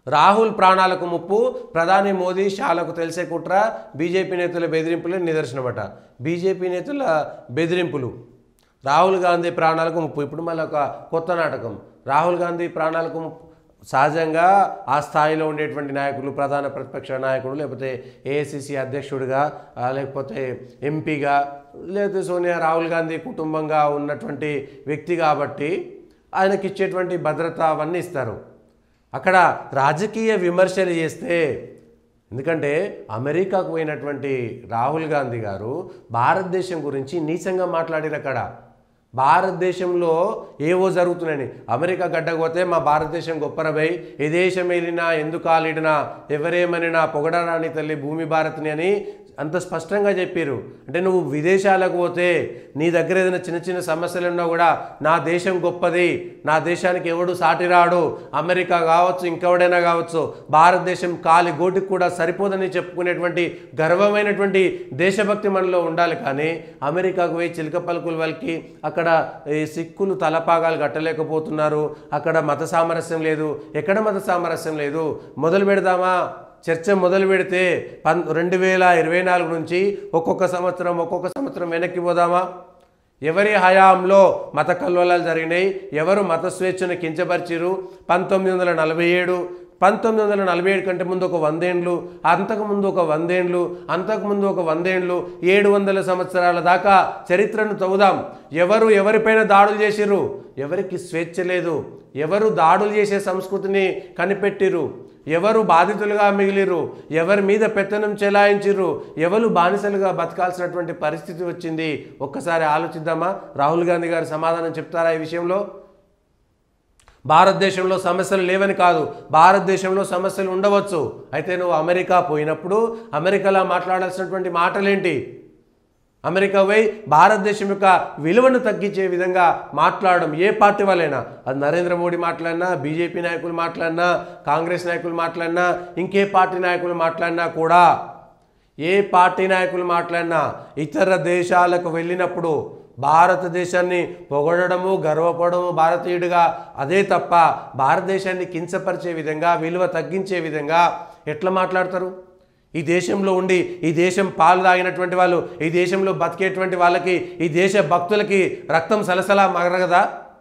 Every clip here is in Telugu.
రాహుల్ ప్రాణాలకు ముప్పు ప్రధాని మోదీ షాలకు తెలిసే కుట్ర బీజేపీ నేతల బెదిరింపులే నిదర్శనమట బీజేపీ నేతల బెదిరింపులు రాహుల్ గాంధీ ప్రాణాలకు ముప్పు ఇప్పుడు మళ్ళీ ఒక కొత్త నాటకం రాహుల్ గాంధీ ప్రాణాలకు ముప్పు సహజంగా ఆ స్థాయిలో ఉండేటువంటి నాయకులు ప్రధాన ప్రతిపక్ష నాయకుడు లేకపోతే ఏఐసిసి అధ్యక్షుడిగా ఆ, లేకపోతే ఎంపీగా లేకపోతే సోనియా రాహుల్ గాంధీ కుటుంబంగా ఉన్నటువంటి వ్యక్తి కాబట్టి ఆయనకి ఇచ్చేటువంటి భద్రత అవన్నీ ఇస్తారు అక్కడ రాజకీయ విమర్శలు చేస్తే ఎందుకంటే అమెరికాకు పోయినటువంటి రాహుల్ గాంధీ గారు భారతదేశం గురించి నీచంగా మాట్లాడిన అక్కడ భారతదేశంలో ఏవో జరుగుతున్నాయని అమెరికా గడ్డకు పోతే మా భారతదేశం గొప్పరబై ఏ దేశం వెళ్ళినా ఎందుకు ఆలిడినా ఎవరేమనినా పొగడరాని తల్లి భూమి భారత్ని అని అంత స్పష్టంగా చెప్పారు అంటే నువ్వు విదేశాలకు పోతే నీ దగ్గర ఏదైనా చిన్న చిన్న సమస్యలు ఉన్నా కూడా నా దేశం గొప్పది నా దేశానికి ఎవడు సాటి రాడు అమెరికా కావచ్చు ఇంకెవడైనా కావచ్చు భారతదేశం కాలి గోటికి కూడా సరిపోదని చెప్పుకునేటువంటి గర్వమైనటువంటి దేశభక్తి మనలో ఉండాలి కానీ అమెరికాకు పోయి చిలక పలుకులు వాళ్ళకి అక్కడ ఈ సిక్కులు తలపాగాలు కట్టలేకపోతున్నారు అక్కడ మత సామరస్యం లేదు ఎక్కడ మత సామరస్యం లేదు మొదలు పెడదామా చర్చ మొదలు పెడితే పన్ రెండు వేల ఇరవై నాలుగు నుంచి ఒక్కొక్క సంవత్సరం ఒక్కొక్క సంవత్సరం వెనక్కి పోదామా ఎవరి హయాంలో మత కల్లోలాలు జరిగినాయి ఎవరు మత స్వేచ్ఛను కించపరిచిరు పంతొమ్మిది వందల నలభై ఏడు పంతొమ్మిది వందల నలభై ఏడు కంటే ముందు ఒక వందేండ్లు అంతకుముందు ఒక వందేండ్లు అంతకుముందు ఒక వందేండ్లు ఏడు వందల సంవత్సరాల దాకా చరిత్రను తవ్వుదాం ఎవరు ఎవరిపైన దాడులు చేసిర్రు ఎవరికి స్వేచ్ఛ లేదు ఎవరు దాడులు చేసే సంస్కృతిని కనిపెట్టిరు ఎవరు బాధితులుగా మిగిలిరు ఎవరి మీద పెత్తనం చెలాయించిర్రు ఎవరు బానిసలుగా బతకాల్సినటువంటి పరిస్థితి వచ్చింది ఒక్కసారి ఆలోచిద్దామా రాహుల్ గాంధీ గారు సమాధానం చెప్తారా ఈ విషయంలో భారతదేశంలో సమస్యలు లేవని కాదు భారతదేశంలో సమస్యలు ఉండవచ్చు అయితే నువ్వు అమెరికా పోయినప్పుడు అమెరికాలో మాట్లాడాల్సినటువంటి మాటలేంటి అమెరికా పోయి భారతదేశం యొక్క విలువను తగ్గించే విధంగా మాట్లాడడం ఏ పార్టీ వాళ్ళైనా అది నరేంద్ర మోడీ మాట్లాడినా బీజేపీ నాయకులు మాట్లాడినా కాంగ్రెస్ నాయకులు మాట్లాడినా ఇంకే పార్టీ నాయకులు మాట్లాడినా కూడా ఏ పార్టీ నాయకులు మాట్లాడినా ఇతర దేశాలకు వెళ్ళినప్పుడు భారతదేశాన్ని పొగడము గర్వపడము భారతీయుడిగా అదే తప్ప భారతదేశాన్ని కించపరిచే విధంగా విలువ తగ్గించే విధంగా ఎట్లా మాట్లాడతారు ఈ దేశంలో ఉండి ఈ దేశం పాలు తాగినటువంటి వాళ్ళు ఈ దేశంలో బతికేటువంటి వాళ్ళకి ఈ దేశ భక్తులకి రక్తం సలసలా మరగదా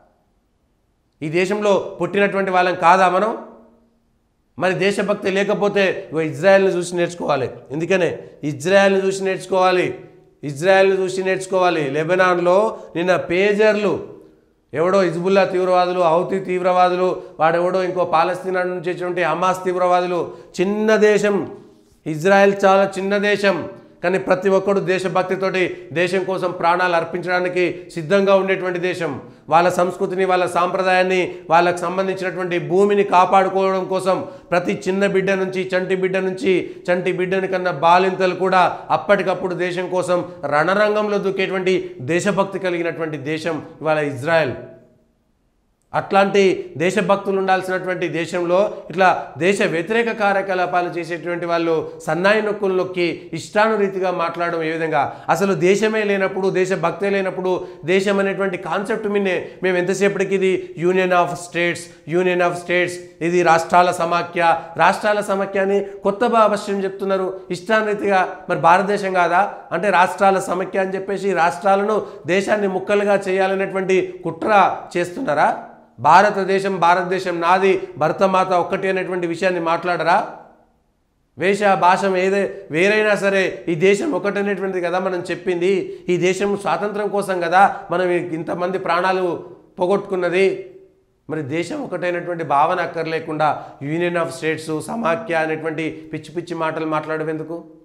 ఈ దేశంలో పుట్టినటువంటి వాళ్ళం కాదా మనం మరి దేశభక్తి లేకపోతే ఇగో ఇజ్రాయెల్ని చూసి నేర్చుకోవాలి ఎందుకనే ఇజ్రాయెల్ని చూసి నేర్చుకోవాలి ఇజ్రాయెల్ని చూసి నేర్చుకోవాలి లెబనాన్లో నిన్న పేజర్లు ఎవడో హిజ్బుల్లా తీవ్రవాదులు హౌతీ తీవ్రవాదులు వాడెవడో ఇంకో పాలస్తీనా నుంచి వచ్చినటువంటి హమాస్ తీవ్రవాదులు చిన్న దేశం ఇజ్రాయెల్ చాలా చిన్న దేశం కానీ ప్రతి ఒక్కడు దేశభక్తితోటి దేశం కోసం ప్రాణాలు అర్పించడానికి సిద్ధంగా ఉండేటువంటి దేశం వాళ్ళ సంస్కృతిని వాళ్ళ సాంప్రదాయాన్ని వాళ్ళకు సంబంధించినటువంటి భూమిని కాపాడుకోవడం కోసం ప్రతి చిన్న బిడ్డ నుంచి చంటి బిడ్డ నుంచి చంటి బిడ్డని కన్నా బాలింతలు కూడా అప్పటికప్పుడు దేశం కోసం రణరంగంలో దూకేటువంటి దేశభక్తి కలిగినటువంటి దేశం ఇవాళ ఇజ్రాయెల్ అట్లాంటి దేశభక్తులు ఉండాల్సినటువంటి దేశంలో ఇట్లా దేశ వ్యతిరేక కార్యకలాపాలు చేసేటువంటి వాళ్ళు సన్నాయి నొక్కులు నొక్కి ఇష్టానురీతిగా మాట్లాడడం ఏ విధంగా అసలు దేశమే లేనప్పుడు దేశభక్తే లేనప్పుడు దేశం అనేటువంటి కాన్సెప్ట్ మీనే మేము ఎంతసేపటికి ఇది union of states union of states ఇది రాష్ట్రాల సమాఖ్య రాష్ట్రాల సమాఖ్య అని కొత్త భాష్యం చెప్తున్నారు ఇష్టానురీతిగా మరి భారతదేశం కాదా అంటే రాష్ట్రాల సమాఖ్య అని చెప్పేసి రాష్ట్రాలను దేశాన్ని ముక్కలుగా చేయాలనేటువంటి కుట్ర చేస్తున్నారా భారతదేశం భారతదేశం నాది భరతమాత ఒక్కటి అనేటువంటి విషయాన్ని మాట్లాడరా వేష భాష ఏదే వేరైనా సరే ఈ దేశం ఒకటనేటువంటిది కదా మనం చెప్పింది ఈ దేశం స్వాతంత్రం కోసం కదా మనం ఇంతమంది ప్రాణాలు పోగొట్టుకున్నది మరి దేశం ఒకటైనటువంటి భావన అక్కర్లేకుండా యూనియన్ ఆఫ్ స్టేట్స్ సమాఖ్య అనేటువంటి పిచ్చి పిచ్చి మాటలు మాట్లాడేందుకు